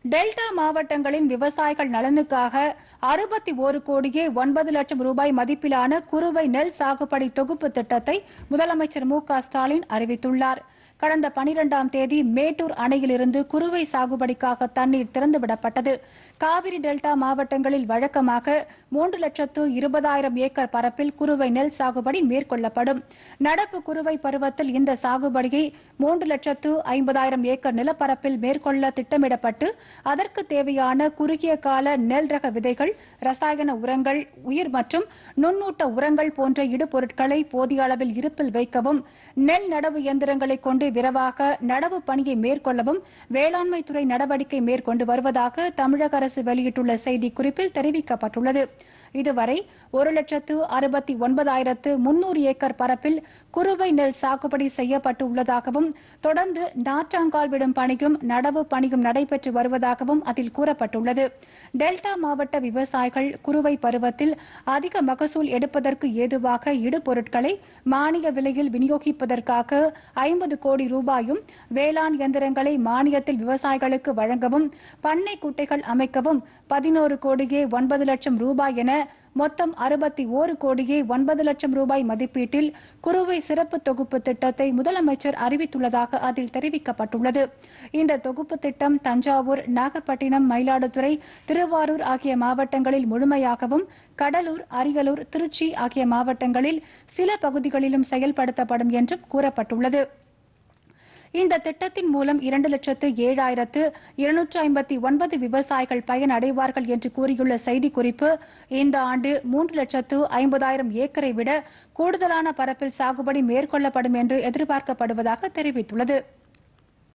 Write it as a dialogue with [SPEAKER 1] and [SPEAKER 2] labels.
[SPEAKER 1] delta மாவட்டங்களின் விவசாயிகள் நலனுக்காக அறுபத்தி ஒரு கோடியே ஒன்பது லட்சம் ரூபாய் மதிப்பிலான குறுவை நெல் சாகுபடி தொகுப்பு திட்டத்தை முதலமைச்சர் மு க ஸ்டாலின் அறிவித்துள்ளார் கடந்த பனிரெண்டாம் தேதி மேட்டூர் அணையிலிருந்து குறுவை சாகுபடிக்காக தண்ணீர் திறந்துவிடப்பட்டது காவிரி டெல்டா மாவட்டங்களில் வழக்கமாக மூன்று லட்சத்து இருபதாயிரம் ஏக்கர் பரப்பில் குறுவை நெல் சாகுபடி மேற்கொள்ளப்படும் நடப்பு குறுவை பருவத்தில் இந்த சாகுபடியை மூன்று லட்சத்து ஐம்பதாயிரம் ஏக்கர் நிலப்பரப்பில் மேற்கொள்ள திட்டமிடப்பட்டு அதற்கு தேவையான குறுகிய கால நெல் ரக விதைகள் ரசாயன உரங்கள் உயிர் மற்றும் நுண்ணூட்ட உரங்கள் போன்ற இடுபொருட்களை போதிய அளவில் இருப்பில் வைக்கவும் நெல் நடவு இயந்திரங்களை கொண்டு விரைவாக நடவு பணியை மேற்கொள்ளவும் வேளாண்மை துறை நடவடிக்கை மேற்கொண்டு வருவதாக தமிழக அரசு வெளியிட்டுள்ள செய்திக்குறிப்பில் தெரிவிக்கப்பட்டுள்ளது இதுவரை ஒரு லட்சத்து அறுபத்தி ஒன்பதாயிரத்து முன்னூறு ஏக்கர் பரப்பில் குறுவை நெல் சாகுபடி செய்யப்பட்டு உள்ளதாகவும் தொடர்ந்து நாற்றாங்கால் விடும் பணியும் நடவு பணியும் நடைபெற்று வருவதாகவும் அதில் கூறப்பட்டுள்ளது டெல்டா மாவட்ட விவசாயிகள் குறுவை பருவத்தில் அதிக மகசூல் எடுப்பதற்கு ஏதுவாக இடுபொருட்களை மானிய விலையில் விநியோகிப்பதற்காக ஐம்பது கோடி ரூபாயும் வேளாண் இயந்திரங்களை மானியத்தில் விவசாயிகளுக்கு வழங்கவும் பண்ணை குட்டைகள் அமைக்கவும் பதினோரு கோடியே ஒன்பது லட்சம் ரூபாய் என மொத்தம் அறுபத்தி ஓரு கோடியே ஒன்பது லட்சம் ரூபாய் மதிப்பீட்டில் குறுவை சிறப்பு தொகுப்பு திட்டத்தை முதலமைச்சர் அறிவித்துள்ளதாக அதில் தெரிவிக்கப்பட்டுள்ளது இந்த தொகுப்பு திட்டம் தஞ்சாவூர் நாகப்பட்டினம் மயிலாடுதுறை திருவாரூர் ஆகிய மாவட்டங்களில் முழுமையாகவும் கடலூர் அரியலூர் திருச்சி ஆகிய மாவட்டங்களில் சில பகுதிகளிலும் செயல்படுத்தப்படும் என்றும் கூறப்பட்டுள்ளது இந்த திட்டத்தின் மூலம் இரண்டு லட்சத்து ஏழாயிரத்து இருநூற்று ஐம்பத்தி ஒன்பது விவசாயிகள் பயனடைவார்கள் என்று கூறியுள்ள செய்திக்குறிப்பு இந்த ஆண்டு மூன்று லட்சத்து ஐம்பதாயிரம் ஏக்கரை விட கூடுதலான பரப்பில் சாகுபடி மேற்கொள்ளப்படும் என்று எதிர்பார்க்கப்படுவதாக தெரிவித்துள்ளது